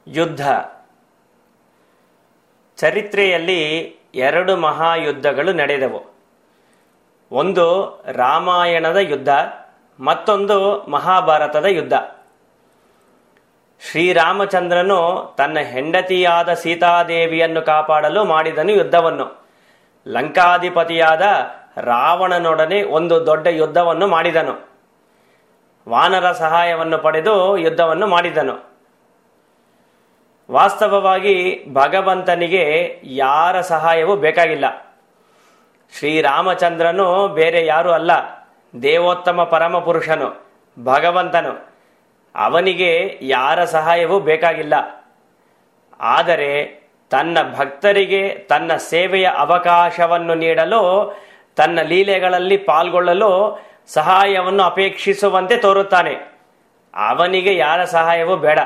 ಯುದ್ಧ ಚರಿತ್ರೆಯಲ್ಲಿ ಎರಡು ಮಹಾಯುದ್ಧಗಳು ನಡೆದವು ಒಂದು ರಾಮಾಯಣದ ಯುದ್ಧ ಮತ್ತೊಂದು ಮಹಾಭಾರತದ ಯುದ್ಧ ಶ್ರೀರಾಮಚಂದ್ರನು ತನ್ನ ಹೆಂಡತಿಯಾದ ಸೀತಾದೇವಿಯನ್ನು ಕಾಪಾಡಲು ಮಾಡಿದನು ಯುದ್ಧವನ್ನು ಲಂಕಾಧಿಪತಿಯಾದ ರಾವಣನೊಡನೆ ಒಂದು ದೊಡ್ಡ ಯುದ್ಧವನ್ನು ಮಾಡಿದನು ವಾನರ ಸಹಾಯವನ್ನು ಪಡೆದು ಯುದ್ಧವನ್ನು ಮಾಡಿದನು ವಾಸ್ತವವಾಗಿ ಭಗವಂತನಿಗೆ ಯಾರ ಸಹಾಯವೂ ಬೇಕಾಗಿಲ್ಲ ಶ್ರೀರಾಮಚಂದ್ರನು ಬೇರೆ ಯಾರೂ ಅಲ್ಲ ದೇವೋತ್ತಮ ಪರಮಪುರುಷನು ಭಗವಂತನು ಅವನಿಗೆ ಯಾರ ಸಹಾಯವೂ ಬೇಕಾಗಿಲ್ಲ ಆದರೆ ತನ್ನ ಭಕ್ತರಿಗೆ ತನ್ನ ಸೇವೆಯ ಅವಕಾಶವನ್ನು ನೀಡಲು ತನ್ನ ಲೀಲೆಗಳಲ್ಲಿ ಪಾಲ್ಗೊಳ್ಳಲು ಸಹಾಯವನ್ನು ಅಪೇಕ್ಷಿಸುವಂತೆ ತೋರುತ್ತಾನೆ ಅವನಿಗೆ ಯಾರ ಸಹಾಯವೂ ಬೇಡ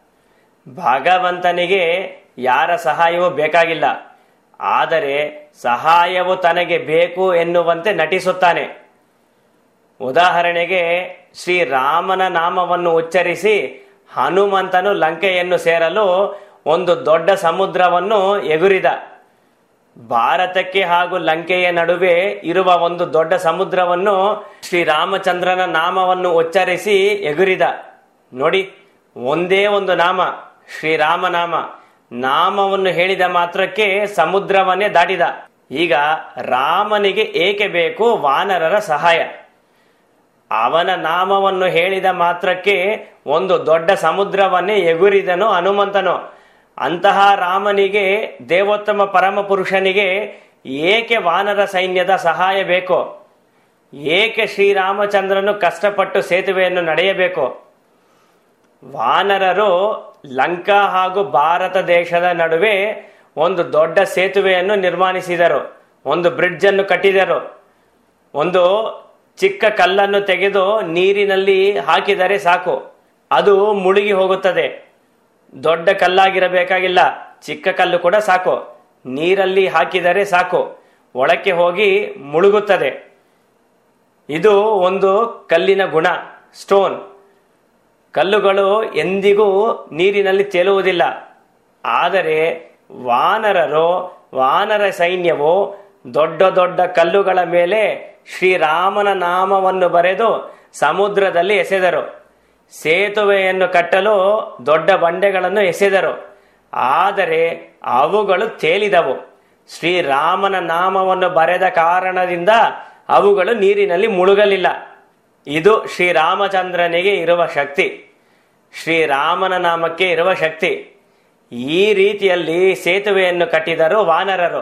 ಭಗವಂತನಿಗೆ ಯಾರ ಸಹಾಯವೂ ಬೇಕಾಗಿಲ್ಲ ಆದರೆ ಸಹಾಯವು ತನಗೆ ಬೇಕು ಎನ್ನುವಂತೆ ನಟಿಸುತ್ತಾನೆ ಉದಾಹರಣೆಗೆ ಶ್ರೀರಾಮನ ನಾಮವನ್ನು ಉಚ್ಚರಿಸಿ ಹನುಮಂತನು ಲಂಕೆಯನ್ನು ಸೇರಲು ಒಂದು ದೊಡ್ಡ ಸಮುದ್ರವನ್ನು ಎಗುರಿದ ಭಾರತಕ್ಕೆ ಹಾಗೂ ಲಂಕೆಯ ನಡುವೆ ಇರುವ ಒಂದು ದೊಡ್ಡ ಸಮುದ್ರವನ್ನು ಶ್ರೀರಾಮಚಂದ್ರನ ನಾಮವನ್ನು ಉಚ್ಚರಿಸಿ ಎಗುರಿದ ನೋಡಿ ಒಂದೇ ಒಂದು ನಾಮ ಶ್ರೀರಾಮನಾಮ ನಾಮವನ್ನು ಹೇಳಿದ ಮಾತ್ರಕ್ಕೆ ಸಮುದ್ರವನ್ನೇ ದಾಟಿದ ಈಗ ರಾಮನಿಗೆ ಏಕೆ ಬೇಕು ವಾನರರ ಸಹಾಯ ಅವನ ನಾಮವನ್ನು ಹೇಳಿದ ಮಾತ್ರಕ್ಕೆ ಒಂದು ದೊಡ್ಡ ಸಮುದ್ರವನ್ನೇ ಎಗುರಿದನು ಹನುಮಂತನು ಅಂತಹ ರಾಮನಿಗೆ ದೇವೋತ್ತಮ ಪರಮ ಪುರುಷನಿಗೆ ಏಕೆ ವಾನರ ಸೈನ್ಯದ ಸಹಾಯ ಬೇಕು ಏಕೆ ಶ್ರೀರಾಮಚಂದ್ರನು ಕಷ್ಟಪಟ್ಟು ಸೇತುವೆಯನ್ನು ನಡೆಯಬೇಕು ವಾನರರು ಲಂಕಾ ಹಾಗೂ ಭಾರತ ದೇಶದ ನಡುವೆ ಒಂದು ದೊಡ್ಡ ಸೇತುವೆಯನ್ನು ನಿರ್ಮಾಣಿಸಿದರು ಒಂದು ಬ್ರಿಡ್ಜ್ ಅನ್ನು ಕಟ್ಟಿದರು ಒಂದು ಚಿಕ್ಕ ಕಲ್ಲನ್ನು ತೆಗೆದು ನೀರಿನಲ್ಲಿ ಹಾಕಿದರೆ ಸಾಕು ಅದು ಮುಳುಗಿ ಹೋಗುತ್ತದೆ ದೊಡ್ಡ ಕಲ್ಲಾಗಿರಬೇಕಾಗಿಲ್ಲ ಚಿಕ್ಕ ಕಲ್ಲು ಕೂಡ ಸಾಕು ನೀರಲ್ಲಿ ಹಾಕಿದರೆ ಸಾಕು ಒಳಕ್ಕೆ ಹೋಗಿ ಮುಳುಗುತ್ತದೆ ಇದು ಒಂದು ಕಲ್ಲಿನ ಗುಣ ಸ್ಟೋನ್ ಕಲ್ಲುಗಳು ಎಂದಿಗೂ ನೀರಿನಲ್ಲಿ ತೇಲುವುದಿಲ್ಲ ಆದರೆ ವಾನರರು ವಾನರ ಸೈನ್ಯವು ದೊಡ್ಡ ದೊಡ್ಡ ಕಲ್ಲುಗಳ ಮೇಲೆ ಶ್ರೀರಾಮನ ನಾಮವನ್ನು ಬರೆದು ಸಮುದ್ರದಲ್ಲಿ ಎಸೆದರು ಸೇತುವೆಯನ್ನು ಕಟ್ಟಲು ದೊಡ್ಡ ಬಂಡೆಗಳನ್ನು ಎಸೆದರು ಆದರೆ ಅವುಗಳು ತೇಲಿದವು ಶ್ರೀರಾಮನ ನಾಮವನ್ನು ಬರೆದ ಕಾರಣದಿಂದ ಅವುಗಳು ನೀರಿನಲ್ಲಿ ಮುಳುಗಲಿಲ್ಲ ಇದು ಶ್ರೀರಾಮಚಂದ್ರನಿಗೆ ಇರುವ ಶಕ್ತಿ ಶ್ರೀರಾಮನ ನಾಮಕ್ಕೆ ಇರುವ ಶಕ್ತಿ ಈ ರೀತಿಯಲ್ಲಿ ಸೇತುವೆಯನ್ನು ಕಟ್ಟಿದರು ವಾನರರು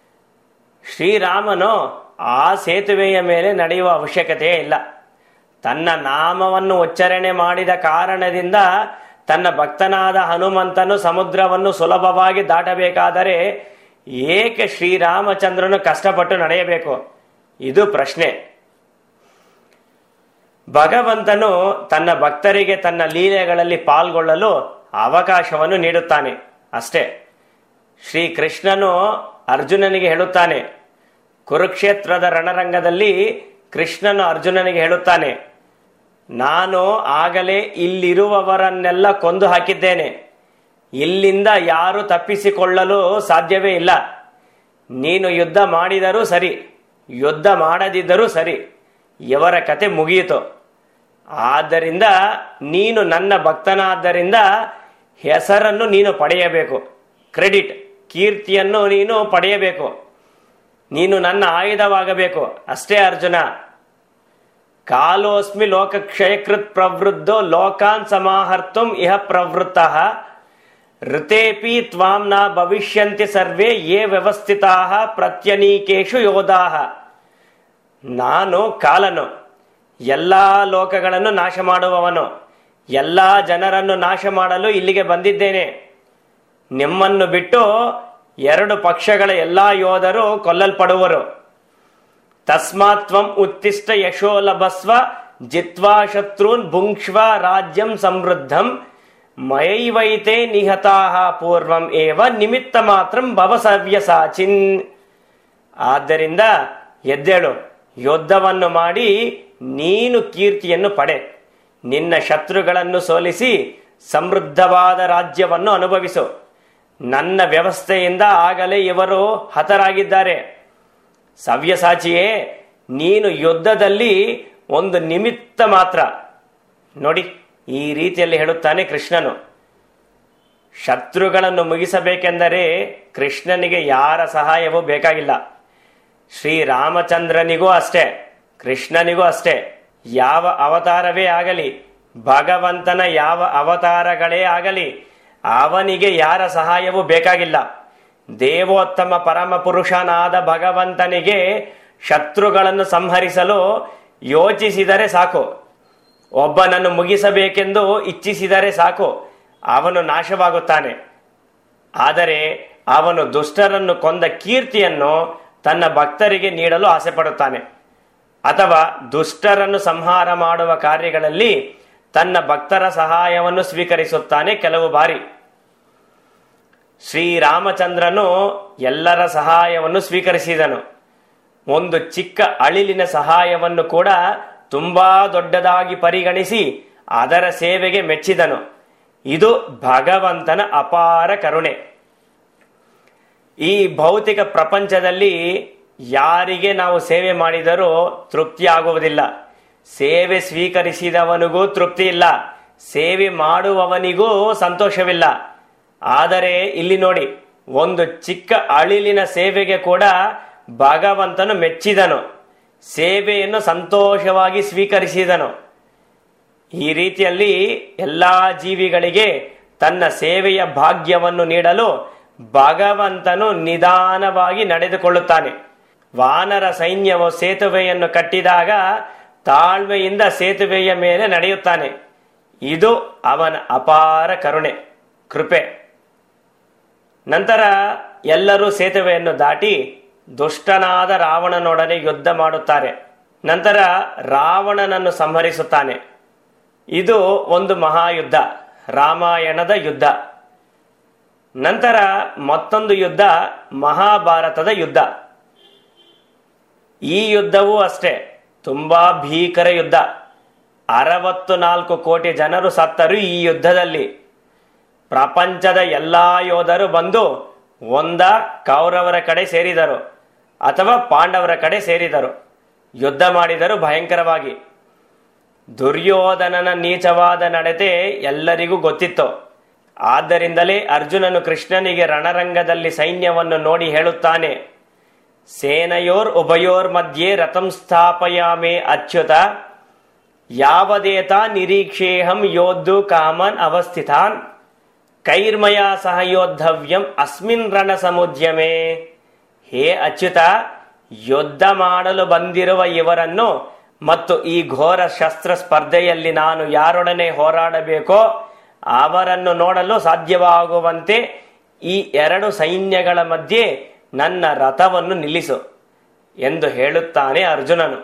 ಶ್ರೀರಾಮನು ಆ ಸೇತುವೆಯ ಮೇಲೆ ನಡೆಯುವ ಅವಶ್ಯಕತೆ ಇಲ್ಲ ತನ್ನ ನಾಮವನ್ನು ಉಚ್ಚರಣೆ ಮಾಡಿದ ಕಾರಣದಿಂದ ತನ್ನ ಭಕ್ತನಾದ ಹನುಮಂತನು ಸಮುದ್ರವನ್ನು ಸುಲಭವಾಗಿ ದಾಟಬೇಕಾದರೆ ಏಕೆ ಶ್ರೀರಾಮಚಂದ್ರನು ಕಷ್ಟಪಟ್ಟು ನಡೆಯಬೇಕು ಇದು ಪ್ರಶ್ನೆ ಭಗವಂತನು ತನ್ನ ಭಕ್ತರಿಗೆ ತನ್ನ ಲೀಲೆಗಳಲ್ಲಿ ಪಾಲ್ಗೊಳ್ಳಲು ಅವಕಾಶವನ್ನು ನೀಡುತ್ತಾನೆ ಅಷ್ಟೇ ಶ್ರೀಕೃಷ್ಣನು ಅರ್ಜುನನಿಗೆ ಹೇಳುತ್ತಾನೆ ಕುರುಕ್ಷೇತ್ರದ ರಣರಂಗದಲ್ಲಿ ಕೃಷ್ಣನು ಅರ್ಜುನನಿಗೆ ಹೇಳುತ್ತಾನೆ ನಾನು ಆಗಲೇ ಇಲ್ಲಿರುವವರನ್ನೆಲ್ಲ ಕೊಂದು ಹಾಕಿದ್ದೇನೆ ಇಲ್ಲಿಂದ ಯಾರು ತಪ್ಪಿಸಿಕೊಳ್ಳಲು ಸಾಧ್ಯವೇ ಇಲ್ಲ ನೀನು ಯುದ್ಧ ಮಾಡಿದರೂ ಸರಿ ಯುದ್ಧ ಮಾಡದಿದ್ದರೂ ಸರಿ ಇವರ ಕತೆ ಮುಗಿಯಿತು ಆದ್ದರಿಂದ ನೀನು ನನ್ನ ಭಕ್ತನಾದ್ದರಿಂದ ಹೆಸರನ್ನು ನೀನು ಪಡೆಯಬೇಕು ಕ್ರೆಡಿಟ್ ಕೀರ್ತಿಯನ್ನು ನೀನು ಪಡೆಯಬೇಕು ನೀನು ನನ್ನ ಆಯುಧವಾಗಬೇಕು ಅಷ್ಟೇ ಅರ್ಜುನ ಕಾಲೋಸ್ಮಿ ಲೋಕಕ್ಷಯಕೃತ್ ಪ್ರವೃದ್ಧೋ ಲೋಕಾನ್ ಸಮಾಹರ್ತುಂ ಇಹ ಪ್ರವೃತ್ತ ಋತೇಪಿ ತ್ವಾಂ ನ ಭವಿಷ್ಯಂತಿ ಸರ್ವೇ ಯೇ ವ್ಯವಸ್ಥಿತಾ ಪ್ರತ್ಯನೀಕೇಶು ಯೋಧಾಹ ನಾನು ಕಾಲನು ಎಲ್ಲಾ ಲೋಕಗಳನ್ನು ನಾಶ ಮಾಡುವವನು ಎಲ್ಲಾ ಜನರನ್ನು ನಾಶ ಮಾಡಲು ಇಲ್ಲಿಗೆ ಬಂದಿದ್ದೇನೆ ನಿಮ್ಮನ್ನು ಬಿಟ್ಟು ಎರಡು ಪಕ್ಷಗಳ ಎಲ್ಲಾ ಯೋಧರು ಕೊಲ್ಲಲ್ಪಡುವರು ತಸ್ಮಾತ್ ತ್ವಂ ಉತ್ತಿಷ್ಟ ಯಶೋ ಲಭಸ್ವ ಜಿತ್ವಾ ಶತ್ರುನ್ ಭುಂಕ್ಷ್ವ ರಾಜ್ಯಂ ಸಮೃದ್ಧಂ ಮಯೈವೈತೆ ನಿಹತಾಹ ಪೂರ್ವಂ ಏವ ನಿಮಿತ್ತ ಮಾತ್ರಂ ಭವಸವ್ಯಸಾಚಿನ್ ಆದ್ದರಿಂದ ಎದ್ದೇಳು ಯುದ್ಧವನ್ನು ಮಾಡಿ ನೀನು ಕೀರ್ತಿಯನ್ನು ಪಡೆ ನಿನ್ನ ಶತ್ರುಗಳನ್ನು ಸೋಲಿಸಿ ಸಮೃದ್ಧವಾದ ರಾಜ್ಯವನ್ನು ಅನುಭವಿಸು ನನ್ನ ವ್ಯವಸ್ಥೆಯಿಂದ ಆಗಲೇ ಇವರು ಹತರಾಗಿದ್ದಾರೆ ಸವ್ಯಸಾಚಿಯೇ ನೀನು ಯುದ್ಧದಲ್ಲಿ ಒಂದು ನಿಮಿತ್ತ ಮಾತ್ರ ನೋಡಿ ಈ ರೀತಿಯಲ್ಲಿ ಹೇಳುತ್ತಾನೆ ಕೃಷ್ಣನು ಶತ್ರುಗಳನ್ನು ಮುಗಿಸಬೇಕೆಂದರೆ ಕೃಷ್ಣನಿಗೆ ಯಾರ ಸಹಾಯವೂ ಬೇಕಾಗಿಲ್ಲ ಶ್ರೀರಾಮಚಂದ್ರನಿಗೂ ಅಷ್ಟೇ ಕೃಷ್ಣನಿಗೂ ಅಷ್ಟೇ ಯಾವ ಅವತಾರವೇ ಆಗಲಿ ಭಗವಂತನ ಯಾವ ಅವತಾರಗಳೇ ಆಗಲಿ ಅವನಿಗೆ ಯಾರ ಸಹಾಯವೂ ಬೇಕಾಗಿಲ್ಲ ದೇವೋತ್ತಮ ಪರಮ ಪುರುಷನಾದ ಭಗವಂತನಿಗೆ ಶತ್ರುಗಳನ್ನು ಸಂಹರಿಸಲು ಯೋಚಿಸಿದರೆ ಸಾಕು ಒಬ್ಬನನ್ನು ಮುಗಿಸಬೇಕೆಂದು ಇಚ್ಛಿಸಿದರೆ ಸಾಕು ಅವನು ನಾಶವಾಗುತ್ತಾನೆ ಆದರೆ ಅವನು ದುಷ್ಟರನ್ನು ಕೊಂದ ಕೀರ್ತಿಯನ್ನು ತನ್ನ ಭಕ್ತರಿಗೆ ನೀಡಲು ಆಸೆ ಪಡುತ್ತಾನೆ ಅಥವಾ ದುಷ್ಟರನ್ನು ಸಂಹಾರ ಮಾಡುವ ಕಾರ್ಯಗಳಲ್ಲಿ ತನ್ನ ಭಕ್ತರ ಸಹಾಯವನ್ನು ಸ್ವೀಕರಿಸುತ್ತಾನೆ ಕೆಲವು ಬಾರಿ ಶ್ರೀರಾಮಚಂದ್ರನು ಎಲ್ಲರ ಸಹಾಯವನ್ನು ಸ್ವೀಕರಿಸಿದನು ಒಂದು ಚಿಕ್ಕ ಅಳಿಲಿನ ಸಹಾಯವನ್ನು ಕೂಡ ತುಂಬಾ ದೊಡ್ಡದಾಗಿ ಪರಿಗಣಿಸಿ ಅದರ ಸೇವೆಗೆ ಮೆಚ್ಚಿದನು ಇದು ಭಗವಂತನ ಅಪಾರ ಕರುಣೆ ಈ ಭೌತಿಕ ಪ್ರಪಂಚದಲ್ಲಿ ಯಾರಿಗೆ ನಾವು ಸೇವೆ ಮಾಡಿದರೂ ತೃಪ್ತಿ ಆಗುವುದಿಲ್ಲ ಸೇವೆ ಸ್ವೀಕರಿಸಿದವನಿಗೂ ತೃಪ್ತಿ ಇಲ್ಲ ಸೇವೆ ಮಾಡುವವನಿಗೂ ಸಂತೋಷವಿಲ್ಲ ಆದರೆ ಇಲ್ಲಿ ನೋಡಿ ಒಂದು ಚಿಕ್ಕ ಅಳಿಲಿನ ಸೇವೆಗೆ ಕೂಡ ಭಗವಂತನು ಮೆಚ್ಚಿದನು ಸೇವೆಯನ್ನು ಸಂತೋಷವಾಗಿ ಸ್ವೀಕರಿಸಿದನು ಈ ರೀತಿಯಲ್ಲಿ ಎಲ್ಲಾ ಜೀವಿಗಳಿಗೆ ತನ್ನ ಸೇವೆಯ ಭಾಗ್ಯವನ್ನು ನೀಡಲು ಭಗವಂತನು ನಿಧಾನವಾಗಿ ನಡೆದುಕೊಳ್ಳುತ್ತಾನೆ ವಾನರ ಸೈನ್ಯವು ಸೇತುವೆಯನ್ನು ಕಟ್ಟಿದಾಗ ತಾಳ್ಮೆಯಿಂದ ಸೇತುವೆಯ ಮೇಲೆ ನಡೆಯುತ್ತಾನೆ ಇದು ಅವನ ಅಪಾರ ಕರುಣೆ ಕೃಪೆ ನಂತರ ಎಲ್ಲರೂ ಸೇತುವೆಯನ್ನು ದಾಟಿ ದುಷ್ಟನಾದ ರಾವಣನೊಡನೆ ಯುದ್ಧ ಮಾಡುತ್ತಾರೆ ನಂತರ ರಾವಣನನ್ನು ಸಂಹರಿಸುತ್ತಾನೆ ಇದು ಒಂದು ಮಹಾಯುದ್ಧ ರಾಮಾಯಣದ ಯುದ್ಧ ನಂತರ ಮತ್ತೊಂದು ಯುದ್ಧ ಮಹಾಭಾರತದ ಯುದ್ಧ ಈ ಯುದ್ಧವೂ ಅಷ್ಟೇ ತುಂಬಾ ಭೀಕರ ಯುದ್ಧ ಅರವತ್ತು ನಾಲ್ಕು ಕೋಟಿ ಜನರು ಸತ್ತರು ಈ ಯುದ್ಧದಲ್ಲಿ ಪ್ರಪಂಚದ ಎಲ್ಲಾ ಯೋಧರು ಬಂದು ಒಂದ ಕೌರವರ ಕಡೆ ಸೇರಿದರು ಅಥವಾ ಪಾಂಡವರ ಕಡೆ ಸೇರಿದರು ಯುದ್ಧ ಮಾಡಿದರು ಭಯಂಕರವಾಗಿ ದುರ್ಯೋಧನನ ನೀಚವಾದ ನಡತೆ ಎಲ್ಲರಿಗೂ ಗೊತ್ತಿತ್ತು ಆದ್ದರಿಂದಲೇ ಅರ್ಜುನನು ಕೃಷ್ಣನಿಗೆ ರಣರಂಗದಲ್ಲಿ ಸೈನ್ಯವನ್ನು ನೋಡಿ ಹೇಳುತ್ತಾನೆ ಸೇನಯೋರ್ ಉಭಯೋರ್ ಮಧ್ಯೆ ರಥಂ ಸ್ಥಾಪಯಾಮೆ ಅಚ್ಯುತ ಯಾವದೇತ ನಿರೀಕ್ಷೇಹಂ ಯೋದ್ದು ಕಾಮನ್ ಅವಸ್ಥಿತಾನ್ ಕೈರ್ಮಯ ಸಹ ಯೋದ್ಧವ್ಯಂ ಅಸ್ಮಿನ್ ರಣ ಸಮುದ್ಯಮೇ ಹೇ ಅಚ್ಯುತ ಯುದ್ಧ ಮಾಡಲು ಬಂದಿರುವ ಇವರನ್ನು ಮತ್ತು ಈ ಘೋರ ಶಸ್ತ್ರ ಸ್ಪರ್ಧೆಯಲ್ಲಿ ನಾನು ಯಾರೊಡನೆ ಹೋರಾಡಬೇಕೋ ಅವರನ್ನು ನೋಡಲು ಸಾಧ್ಯವಾಗುವಂತೆ ಈ ಎರಡು ಸೈನ್ಯಗಳ ಮಧ್ಯೆ ನನ್ನ ರಥವನ್ನು ನಿಲ್ಲಿಸು ಎಂದು ಹೇಳುತ್ತಾನೆ ಅರ್ಜುನನು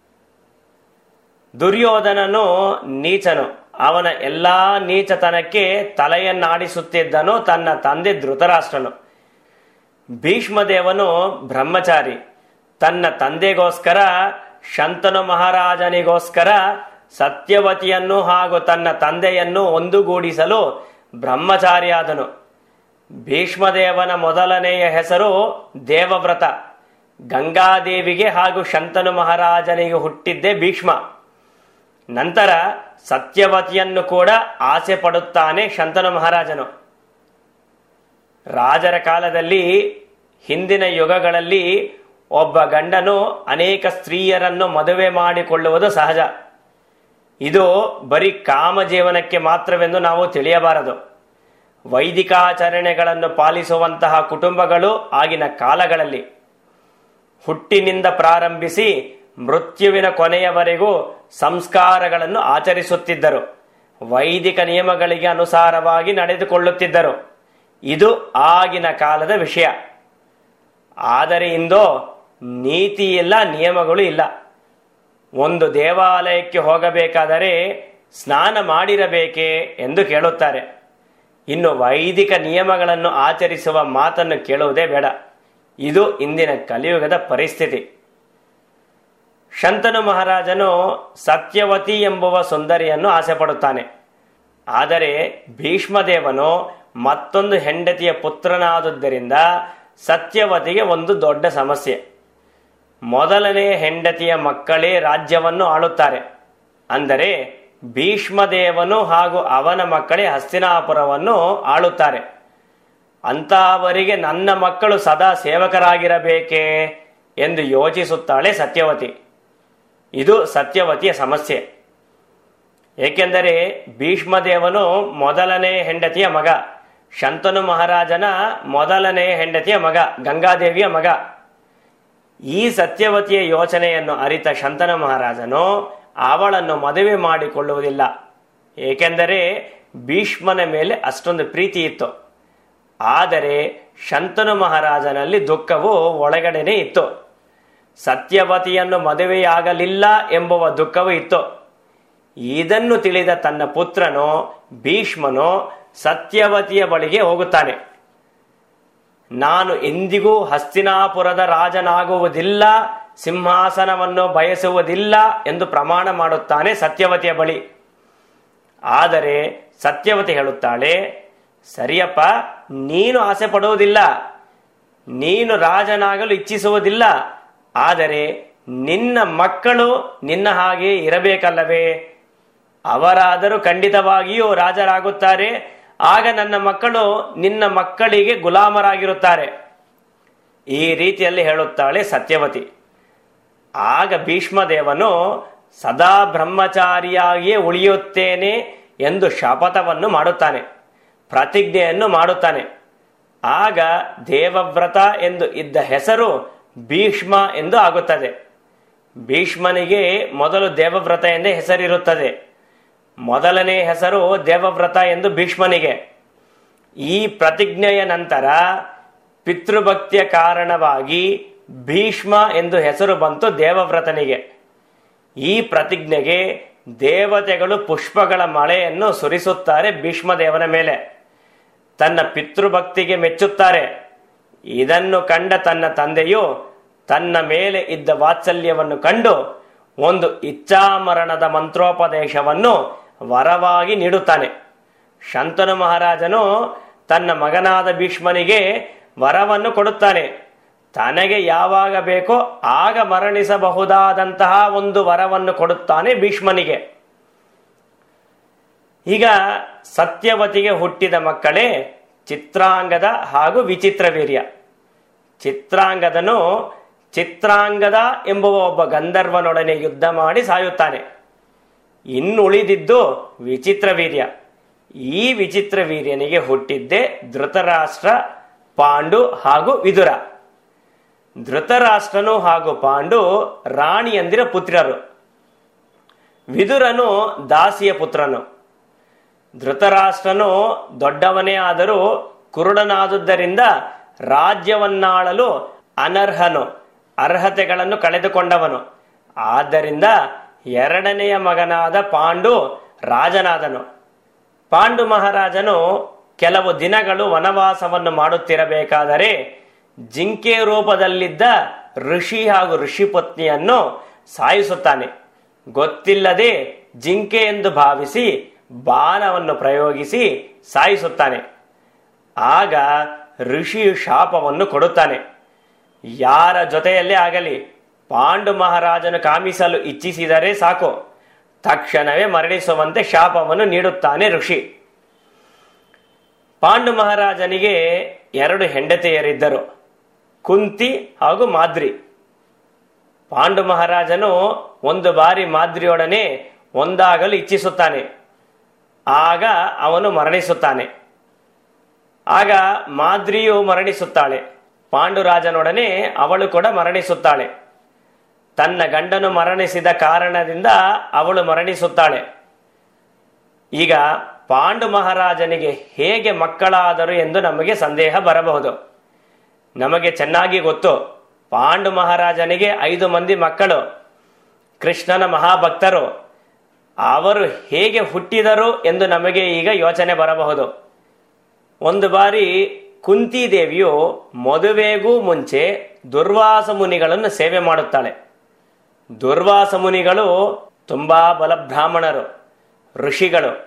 ದುರ್ಯೋಧನನು ನೀಚನು ಅವನ ಎಲ್ಲಾ ನೀಚತನಕ್ಕೆ ತಲೆಯನ್ನಾಡಿಸುತ್ತಿದ್ದನು ತನ್ನ ತಂದೆ ಧೃತರಾಷ್ಟ್ರನು ಭೀಷ್ಮದೇವನು ಬ್ರಹ್ಮಚಾರಿ ತನ್ನ ತಂದೆಗೋಸ್ಕರ ಶಂತನು ಮಹಾರಾಜನಿಗೋಸ್ಕರ ಸತ್ಯವತಿಯನ್ನು ಹಾಗೂ ತನ್ನ ತಂದೆಯನ್ನು ಒಂದುಗೂಡಿಸಲು ಬ್ರಹ್ಮಚಾರಿಯಾದನು ಭೀಷ್ಮದೇವನ ಮೊದಲನೆಯ ಹೆಸರು ದೇವವ್ರತ ಗಂಗಾದೇವಿಗೆ ಹಾಗೂ ಶಂತನು ಮಹಾರಾಜನಿಗೆ ಹುಟ್ಟಿದ್ದೇ ಭೀಷ್ಮ ನಂತರ ಸತ್ಯವತಿಯನ್ನು ಕೂಡ ಆಸೆ ಪಡುತ್ತಾನೆ ಶಂತನು ಮಹಾರಾಜನು ರಾಜರ ಕಾಲದಲ್ಲಿ ಹಿಂದಿನ ಯುಗಗಳಲ್ಲಿ ಒಬ್ಬ ಗಂಡನು ಅನೇಕ ಸ್ತ್ರೀಯರನ್ನು ಮದುವೆ ಮಾಡಿಕೊಳ್ಳುವುದು ಸಹಜ ಇದು ಬರೀ ಕಾಮಜೀವನಕ್ಕೆ ಮಾತ್ರವೆಂದು ನಾವು ತಿಳಿಯಬಾರದು ವೈದಿಕಾಚರಣೆಗಳನ್ನು ಪಾಲಿಸುವಂತಹ ಕುಟುಂಬಗಳು ಆಗಿನ ಕಾಲಗಳಲ್ಲಿ ಹುಟ್ಟಿನಿಂದ ಪ್ರಾರಂಭಿಸಿ ಮೃತ್ಯುವಿನ ಕೊನೆಯವರೆಗೂ ಸಂಸ್ಕಾರಗಳನ್ನು ಆಚರಿಸುತ್ತಿದ್ದರು ವೈದಿಕ ನಿಯಮಗಳಿಗೆ ಅನುಸಾರವಾಗಿ ನಡೆದುಕೊಳ್ಳುತ್ತಿದ್ದರು ಇದು ಆಗಿನ ಕಾಲದ ವಿಷಯ ಆದರೆ ಇಂದು ನೀತಿ ಇಲ್ಲ ನಿಯಮಗಳು ಇಲ್ಲ ಒಂದು ದೇವಾಲಯಕ್ಕೆ ಹೋಗಬೇಕಾದರೆ ಸ್ನಾನ ಮಾಡಿರಬೇಕೇ ಎಂದು ಕೇಳುತ್ತಾರೆ ಇನ್ನು ವೈದಿಕ ನಿಯಮಗಳನ್ನು ಆಚರಿಸುವ ಮಾತನ್ನು ಕೇಳುವುದೇ ಬೇಡ ಇದು ಇಂದಿನ ಕಲಿಯುಗದ ಪರಿಸ್ಥಿತಿ ಶಂತನು ಮಹಾರಾಜನು ಸತ್ಯವತಿ ಎಂಬುವ ಸುಂದರಿಯನ್ನು ಆಸೆ ಪಡುತ್ತಾನೆ ಆದರೆ ಭೀಷ್ಮದೇವನು ಮತ್ತೊಂದು ಹೆಂಡತಿಯ ಪುತ್ರನಾದುದರಿಂದ ಸತ್ಯವತಿಗೆ ಒಂದು ದೊಡ್ಡ ಸಮಸ್ಯೆ ಮೊದಲನೇ ಹೆಂಡತಿಯ ಮಕ್ಕಳೇ ರಾಜ್ಯವನ್ನು ಆಳುತ್ತಾರೆ ಅಂದರೆ ಭೀಷ್ಮದೇವನು ಹಾಗೂ ಅವನ ಮಕ್ಕಳೇ ಹಸ್ತಿನಾಪುರವನ್ನು ಆಳುತ್ತಾರೆ ಅಂತಹವರಿಗೆ ನನ್ನ ಮಕ್ಕಳು ಸದಾ ಸೇವಕರಾಗಿರಬೇಕೇ ಎಂದು ಯೋಚಿಸುತ್ತಾಳೆ ಸತ್ಯವತಿ ಇದು ಸತ್ಯವತಿಯ ಸಮಸ್ಯೆ ಏಕೆಂದರೆ ಭೀಷ್ಮದೇವನು ಮೊದಲನೇ ಹೆಂಡತಿಯ ಮಗ ಶಂತನು ಮಹಾರಾಜನ ಮೊದಲನೇ ಹೆಂಡತಿಯ ಮಗ ಗಂಗಾದೇವಿಯ ಮಗ ಈ ಸತ್ಯವತಿಯ ಯೋಚನೆಯನ್ನು ಅರಿತ ಶಂತನ ಮಹಾರಾಜನು ಅವಳನ್ನು ಮದುವೆ ಮಾಡಿಕೊಳ್ಳುವುದಿಲ್ಲ ಏಕೆಂದರೆ ಭೀಷ್ಮನ ಮೇಲೆ ಅಷ್ಟೊಂದು ಪ್ರೀತಿ ಇತ್ತು ಆದರೆ ಶಂತನು ಮಹಾರಾಜನಲ್ಲಿ ದುಃಖವು ಒಳಗಡೆನೆ ಇತ್ತು ಸತ್ಯವತಿಯನ್ನು ಮದುವೆಯಾಗಲಿಲ್ಲ ಎಂಬುವ ದುಃಖವು ಇತ್ತು ಇದನ್ನು ತಿಳಿದ ತನ್ನ ಪುತ್ರನು ಭೀಷ್ಮನು ಸತ್ಯವತಿಯ ಬಳಿಗೆ ಹೋಗುತ್ತಾನೆ ನಾನು ಎಂದಿಗೂ ಹಸ್ತಿನಾಪುರದ ರಾಜನಾಗುವುದಿಲ್ಲ ಸಿಂಹಾಸನವನ್ನು ಬಯಸುವುದಿಲ್ಲ ಎಂದು ಪ್ರಮಾಣ ಮಾಡುತ್ತಾನೆ ಸತ್ಯವತಿಯ ಬಳಿ ಆದರೆ ಸತ್ಯವತಿ ಹೇಳುತ್ತಾಳೆ ಸರಿಯಪ್ಪ ನೀನು ಆಸೆ ಪಡುವುದಿಲ್ಲ ನೀನು ರಾಜನಾಗಲು ಇಚ್ಛಿಸುವುದಿಲ್ಲ ಆದರೆ ನಿನ್ನ ಮಕ್ಕಳು ನಿನ್ನ ಹಾಗೆ ಇರಬೇಕಲ್ಲವೇ ಅವರಾದರೂ ಖಂಡಿತವಾಗಿಯೂ ರಾಜರಾಗುತ್ತಾರೆ ಆಗ ನನ್ನ ಮಕ್ಕಳು ನಿನ್ನ ಮಕ್ಕಳಿಗೆ ಗುಲಾಮರಾಗಿರುತ್ತಾರೆ ಈ ರೀತಿಯಲ್ಲಿ ಹೇಳುತ್ತಾಳೆ ಸತ್ಯವತಿ ಆಗ ಭೀಷ್ಮದೇವನು ಸದಾ ಬ್ರಹ್ಮಚಾರಿಯಾಗಿಯೇ ಉಳಿಯುತ್ತೇನೆ ಎಂದು ಶಪಥವನ್ನು ಮಾಡುತ್ತಾನೆ ಪ್ರತಿಜ್ಞೆಯನ್ನು ಮಾಡುತ್ತಾನೆ ಆಗ ದೇವವ್ರತ ಎಂದು ಇದ್ದ ಹೆಸರು ಭೀಷ್ಮ ಎಂದು ಆಗುತ್ತದೆ ಭೀಷ್ಮನಿಗೆ ಮೊದಲು ದೇವವ್ರತ ಎಂದೇ ಹೆಸರಿರುತ್ತದೆ ಮೊದಲನೇ ಹೆಸರು ದೇವವ್ರತ ಎಂದು ಭೀಷ್ಮನಿಗೆ ಈ ಪ್ರತಿಜ್ಞೆಯ ನಂತರ ಪಿತೃಭಕ್ತಿಯ ಕಾರಣವಾಗಿ ಭೀಷ್ಮ ಎಂದು ಹೆಸರು ಬಂತು ದೇವವ್ರತನಿಗೆ ಈ ಪ್ರತಿಜ್ಞೆಗೆ ದೇವತೆಗಳು ಪುಷ್ಪಗಳ ಮಳೆಯನ್ನು ಸುರಿಸುತ್ತಾರೆ ಭೀಷ್ಮದೇವನ ಮೇಲೆ ತನ್ನ ಪಿತೃಭಕ್ತಿಗೆ ಮೆಚ್ಚುತ್ತಾರೆ ಇದನ್ನು ಕಂಡ ತನ್ನ ತಂದೆಯು ತನ್ನ ಮೇಲೆ ಇದ್ದ ವಾತ್ಸಲ್ಯವನ್ನು ಕಂಡು ಒಂದು ಇಚ್ಛಾಮರಣದ ಮಂತ್ರೋಪದೇಶವನ್ನು ವರವಾಗಿ ನೀಡುತ್ತಾನೆ ಶಂತನು ಮಹಾರಾಜನು ತನ್ನ ಮಗನಾದ ಭೀಷ್ಮನಿಗೆ ವರವನ್ನು ಕೊಡುತ್ತಾನೆ ತನಗೆ ಯಾವಾಗ ಬೇಕೋ ಆಗ ಮರಣಿಸಬಹುದಾದಂತಹ ಒಂದು ವರವನ್ನು ಕೊಡುತ್ತಾನೆ ಭೀಷ್ಮನಿಗೆ ಈಗ ಸತ್ಯವತಿಗೆ ಹುಟ್ಟಿದ ಮಕ್ಕಳೇ ಚಿತ್ರಾಂಗದ ಹಾಗೂ ವಿಚಿತ್ರವೀರ್ಯ ಚಿತ್ರಾಂಗದನು ಚಿತ್ರಾಂಗದ ಎಂಬುವ ಒಬ್ಬ ಗಂಧರ್ವನೊಡನೆ ಯುದ್ಧ ಮಾಡಿ ಸಾಯುತ್ತಾನೆ ಇನ್ನುಳಿದಿದ್ದು ವಿಚಿತ್ರವೀರ್ಯ ಈ ವಿಚಿತ್ರವೀರ್ಯನಿಗೆ ಹುಟ್ಟಿದ್ದೇ ಧೃತರಾಷ್ಟ್ರ ಪಾಂಡು ಹಾಗೂ ವಿದುರ ಧೃತರಾಷ್ಟ್ರನು ಹಾಗೂ ಪಾಂಡು ರಾಣಿಯಂದಿರ ಪುತ್ರರು ವಿದುರನು ದಾಸಿಯ ಪುತ್ರನು ಧೃತರಾಷ್ಟ್ರನು ದೊಡ್ಡವನೇ ಆದರೂ ಕುರುಡನಾದುದರಿಂದ ರಾಜ್ಯವನ್ನಾಳಲು ಅನರ್ಹನು ಅರ್ಹತೆಗಳನ್ನು ಕಳೆದುಕೊಂಡವನು ಆದ್ದರಿಂದ ಎರಡನೆಯ ಮಗನಾದ ಪಾಂಡು ರಾಜನಾದನು ಪಾಂಡು ಮಹಾರಾಜನು ಕೆಲವು ದಿನಗಳು ವನವಾಸವನ್ನು ಮಾಡುತ್ತಿರಬೇಕಾದರೆ ಜಿಂಕೆ ರೂಪದಲ್ಲಿದ್ದ ಋಷಿ ಹಾಗೂ ಋಷಿ ಪತ್ನಿಯನ್ನು ಸಾಯಿಸುತ್ತಾನೆ ಗೊತ್ತಿಲ್ಲದೆ ಜಿಂಕೆ ಎಂದು ಭಾವಿಸಿ ಬಾಣವನ್ನು ಪ್ರಯೋಗಿಸಿ ಸಾಯಿಸುತ್ತಾನೆ ಆಗ ಋಷಿಯು ಶಾಪವನ್ನು ಕೊಡುತ್ತಾನೆ ಯಾರ ಜೊತೆಯಲ್ಲೇ ಆಗಲಿ ಪಾಂಡು ಮಹಾರಾಜನು ಕಾಮಿಸಲು ಇಚ್ಛಿಸಿದರೆ ಸಾಕು ತಕ್ಷಣವೇ ಮರಣಿಸುವಂತೆ ಶಾಪವನ್ನು ನೀಡುತ್ತಾನೆ ಋಷಿ ಪಾಂಡು ಮಹಾರಾಜನಿಗೆ ಎರಡು ಹೆಂಡತಿಯರಿದ್ದರು ಕುಂತಿ ಹಾಗೂ ಮಾದ್ರಿ ಪಾಂಡು ಮಹಾರಾಜನು ಒಂದು ಬಾರಿ ಮಾದ್ರಿಯೊಡನೆ ಒಂದಾಗಲು ಇಚ್ಛಿಸುತ್ತಾನೆ ಆಗ ಅವನು ಮರಣಿಸುತ್ತಾನೆ ಆಗ ಮಾದ್ರಿಯು ಮರಣಿಸುತ್ತಾಳೆ ಪಾಂಡುರಾಜನೊಡನೆ ಅವಳು ಕೂಡ ಮರಣಿಸುತ್ತಾಳೆ ತನ್ನ ಗಂಡನು ಮರಣಿಸಿದ ಕಾರಣದಿಂದ ಅವಳು ಮರಣಿಸುತ್ತಾಳೆ ಈಗ ಪಾಂಡು ಮಹಾರಾಜನಿಗೆ ಹೇಗೆ ಮಕ್ಕಳಾದರು ಎಂದು ನಮಗೆ ಸಂದೇಹ ಬರಬಹುದು ನಮಗೆ ಚೆನ್ನಾಗಿ ಗೊತ್ತು ಪಾಂಡು ಮಹಾರಾಜನಿಗೆ ಐದು ಮಂದಿ ಮಕ್ಕಳು ಕೃಷ್ಣನ ಮಹಾಭಕ್ತರು ಅವರು ಹೇಗೆ ಹುಟ್ಟಿದರು ಎಂದು ನಮಗೆ ಈಗ ಯೋಚನೆ ಬರಬಹುದು ಒಂದು ಬಾರಿ ಕುಂತಿದೇವಿಯು ಮದುವೆಗೂ ಮುಂಚೆ ದುರ್ವಾಸ ಮುನಿಗಳನ್ನು ಸೇವೆ ಮಾಡುತ್ತಾಳೆ ದುರ್ವಾಸ ಮುನಿಗಳು ತುಂಬಾ ಬಲಬ್ರಾಹ್ಮಣರು ಋಷಿಗಳು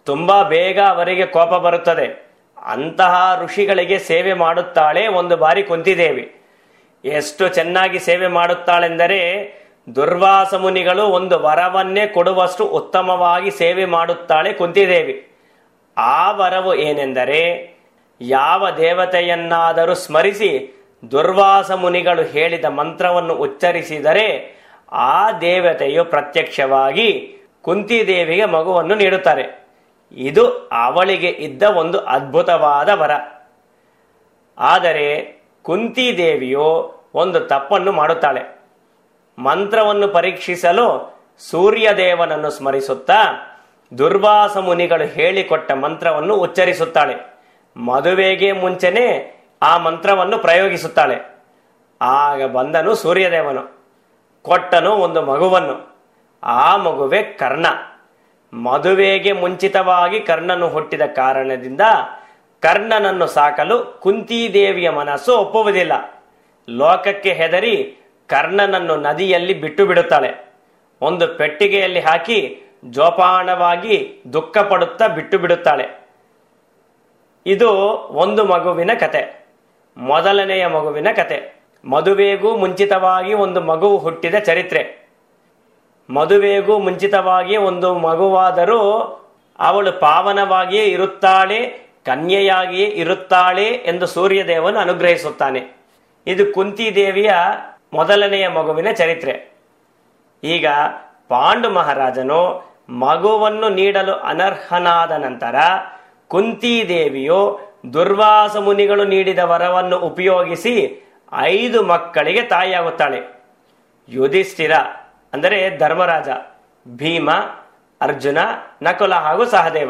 ತುಂಬಾ ಬೇಗ ಅವರಿಗೆ ಕೋಪ ಬರುತ್ತದೆ ಅಂತಹ ಋಷಿಗಳಿಗೆ ಸೇವೆ ಮಾಡುತ್ತಾಳೆ ಒಂದು ಬಾರಿ ಕುಂತಿದೇವಿ ಎಷ್ಟು ಚೆನ್ನಾಗಿ ಸೇವೆ ಮಾಡುತ್ತಾಳೆಂದರೆ ದುರ್ವಾಸ ಮುನಿಗಳು ಒಂದು ವರವನ್ನೇ ಕೊಡುವಷ್ಟು ಉತ್ತಮವಾಗಿ ಸೇವೆ ಮಾಡುತ್ತಾಳೆ ಕುಂತಿದೇವಿ ಆ ವರವು ಏನೆಂದರೆ ಯಾವ ದೇವತೆಯನ್ನಾದರೂ ಸ್ಮರಿಸಿ ದುರ್ವಾಸ ಮುನಿಗಳು ಹೇಳಿದ ಮಂತ್ರವನ್ನು ಉಚ್ಚರಿಸಿದರೆ ಆ ದೇವತೆಯು ಪ್ರತ್ಯಕ್ಷವಾಗಿ ಕುಂತಿದೇವಿಗೆ ಮಗುವನ್ನು ನೀಡುತ್ತಾರೆ ಇದು ಅವಳಿಗೆ ಇದ್ದ ಒಂದು ಅದ್ಭುತವಾದ ವರ ಆದರೆ ಕುಂತಿದೇವಿಯು ಒಂದು ತಪ್ಪನ್ನು ಮಾಡುತ್ತಾಳೆ ಮಂತ್ರವನ್ನು ಪರೀಕ್ಷಿಸಲು ಸೂರ್ಯದೇವನನ್ನು ಸ್ಮರಿಸುತ್ತಾ ದುರ್ವಾಸ ಮುನಿಗಳು ಹೇಳಿಕೊಟ್ಟ ಮಂತ್ರವನ್ನು ಉಚ್ಚರಿಸುತ್ತಾಳೆ ಮದುವೆಗೆ ಮುಂಚೆನೆ ಆ ಮಂತ್ರವನ್ನು ಪ್ರಯೋಗಿಸುತ್ತಾಳೆ ಆಗ ಬಂದನು ಸೂರ್ಯದೇವನು ಕೊಟ್ಟನು ಒಂದು ಮಗುವನ್ನು ಆ ಮಗುವೆ ಕರ್ಣ ಮದುವೆಗೆ ಮುಂಚಿತವಾಗಿ ಕರ್ಣನು ಹುಟ್ಟಿದ ಕಾರಣದಿಂದ ಕರ್ಣನನ್ನು ಸಾಕಲು ಕುಂತಿದೇವಿಯ ಮನಸ್ಸು ಒಪ್ಪುವುದಿಲ್ಲ ಲೋಕಕ್ಕೆ ಹೆದರಿ ಕರ್ಣನನ್ನು ನದಿಯಲ್ಲಿ ಬಿಟ್ಟು ಬಿಡುತ್ತಾಳೆ ಒಂದು ಪೆಟ್ಟಿಗೆಯಲ್ಲಿ ಹಾಕಿ ಜೋಪಾನವಾಗಿ ದುಃಖ ಪಡುತ್ತಾ ಬಿಟ್ಟು ಬಿಡುತ್ತಾಳೆ ಇದು ಒಂದು ಮಗುವಿನ ಕತೆ ಮೊದಲನೆಯ ಮಗುವಿನ ಕತೆ ಮದುವೆಗೂ ಮುಂಚಿತವಾಗಿ ಒಂದು ಮಗು ಹುಟ್ಟಿದ ಚರಿತ್ರೆ ಮದುವೆಗೂ ಮುಂಚಿತವಾಗಿ ಒಂದು ಮಗುವಾದರೂ ಅವಳು ಪಾವನವಾಗಿಯೇ ಇರುತ್ತಾಳೆ ಕನ್ಯೆಯಾಗಿಯೇ ಇರುತ್ತಾಳೆ ಎಂದು ಸೂರ್ಯದೇವನು ಅನುಗ್ರಹಿಸುತ್ತಾನೆ ಇದು ಕುಂತಿದೇವಿಯ ಮೊದಲನೆಯ ಮಗುವಿನ ಚರಿತ್ರೆ ಈಗ ಪಾಂಡು ಮಹಾರಾಜನು ಮಗುವನ್ನು ನೀಡಲು ಅನರ್ಹನಾದ ನಂತರ ಕುಂತಿದೇವಿಯು ದುರ್ವಾಸ ಮುನಿಗಳು ನೀಡಿದ ವರವನ್ನು ಉಪಯೋಗಿಸಿ ಐದು ಮಕ್ಕಳಿಗೆ ತಾಯಿಯಾಗುತ್ತಾಳೆ ಯುಧಿಷ್ಠಿರ ಅಂದರೆ ಧರ್ಮರಾಜ ಭೀಮ ಅರ್ಜುನ ನಕುಲ ಹಾಗೂ ಸಹದೇವ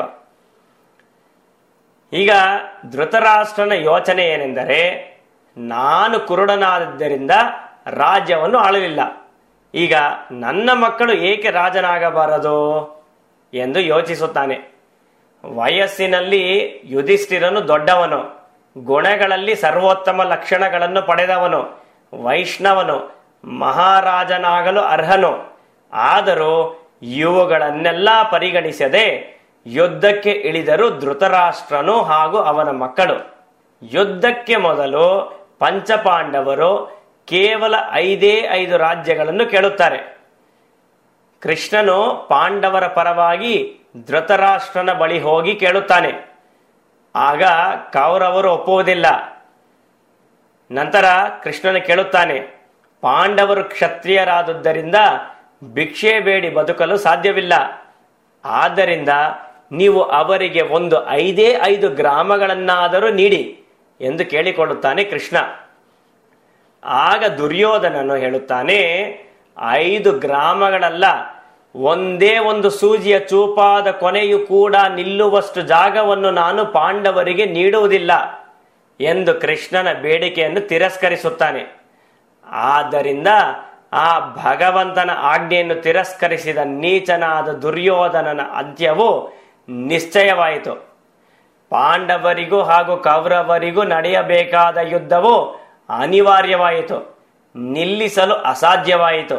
ಈಗ ಧೃತರಾಷ್ಟ್ರನ ಯೋಚನೆ ಏನೆಂದರೆ ನಾನು ಕುರುಡನಾದ್ದರಿಂದ ರಾಜ್ಯವನ್ನು ಆಳಲಿಲ್ಲ ಈಗ ನನ್ನ ಮಕ್ಕಳು ಏಕೆ ರಾಜನಾಗಬಾರದು ಎಂದು ಯೋಚಿಸುತ್ತಾನೆ ವಯಸ್ಸಿನಲ್ಲಿ ಯುಧಿಷ್ಠಿರನು ದೊಡ್ಡವನು ಗುಣಗಳಲ್ಲಿ ಸರ್ವೋತ್ತಮ ಲಕ್ಷಣಗಳನ್ನು ಪಡೆದವನು ವೈಷ್ಣವನು ಮಹಾರಾಜನಾಗಲು ಅರ್ಹನು ಆದರೂ ಇವುಗಳನ್ನೆಲ್ಲ ಪರಿಗಣಿಸದೆ ಯುದ್ಧಕ್ಕೆ ಇಳಿದರು ಧೃತರಾಷ್ಟ್ರನು ಹಾಗೂ ಅವನ ಮಕ್ಕಳು ಯುದ್ಧಕ್ಕೆ ಮೊದಲು ಪಂಚಪಾಂಡವರು ಕೇವಲ ಐದೇ ಐದು ರಾಜ್ಯಗಳನ್ನು ಕೇಳುತ್ತಾರೆ ಕೃಷ್ಣನು ಪಾಂಡವರ ಪರವಾಗಿ ಧೃತರಾಷ್ಟ್ರನ ಬಳಿ ಹೋಗಿ ಕೇಳುತ್ತಾನೆ ಆಗ ಕೌರವರು ಒಪ್ಪುವುದಿಲ್ಲ ನಂತರ ಕೃಷ್ಣನು ಕೇಳುತ್ತಾನೆ ಪಾಂಡವರು ಕ್ಷತ್ರಿಯರಾದುದರಿಂದ ಭಿಕ್ಷೆ ಬೇಡಿ ಬದುಕಲು ಸಾಧ್ಯವಿಲ್ಲ ಆದ್ದರಿಂದ ನೀವು ಅವರಿಗೆ ಒಂದು ಐದೇ ಐದು ಗ್ರಾಮಗಳನ್ನಾದರೂ ನೀಡಿ ಎಂದು ಕೇಳಿಕೊಳ್ಳುತ್ತಾನೆ ಕೃಷ್ಣ ಆಗ ದುರ್ಯೋಧನನು ಹೇಳುತ್ತಾನೆ ಐದು ಗ್ರಾಮಗಳಲ್ಲ ಒಂದೇ ಒಂದು ಸೂಜಿಯ ಚೂಪಾದ ಕೊನೆಯು ಕೂಡ ನಿಲ್ಲುವಷ್ಟು ಜಾಗವನ್ನು ನಾನು ಪಾಂಡವರಿಗೆ ನೀಡುವುದಿಲ್ಲ ಎಂದು ಕೃಷ್ಣನ ಬೇಡಿಕೆಯನ್ನು ತಿರಸ್ಕರಿಸುತ್ತಾನೆ ಆದ್ದರಿಂದ ಆ ಭಗವಂತನ ಆಜ್ಞೆಯನ್ನು ತಿರಸ್ಕರಿಸಿದ ನೀಚನಾದ ದುರ್ಯೋಧನನ ಅಂತ್ಯವು ನಿಶ್ಚಯವಾಯಿತು ಪಾಂಡವರಿಗೂ ಹಾಗೂ ಕೌರವರಿಗೂ ನಡೆಯಬೇಕಾದ ಯುದ್ಧವು ಅನಿವಾರ್ಯವಾಯಿತು ನಿಲ್ಲಿಸಲು ಅಸಾಧ್ಯವಾಯಿತು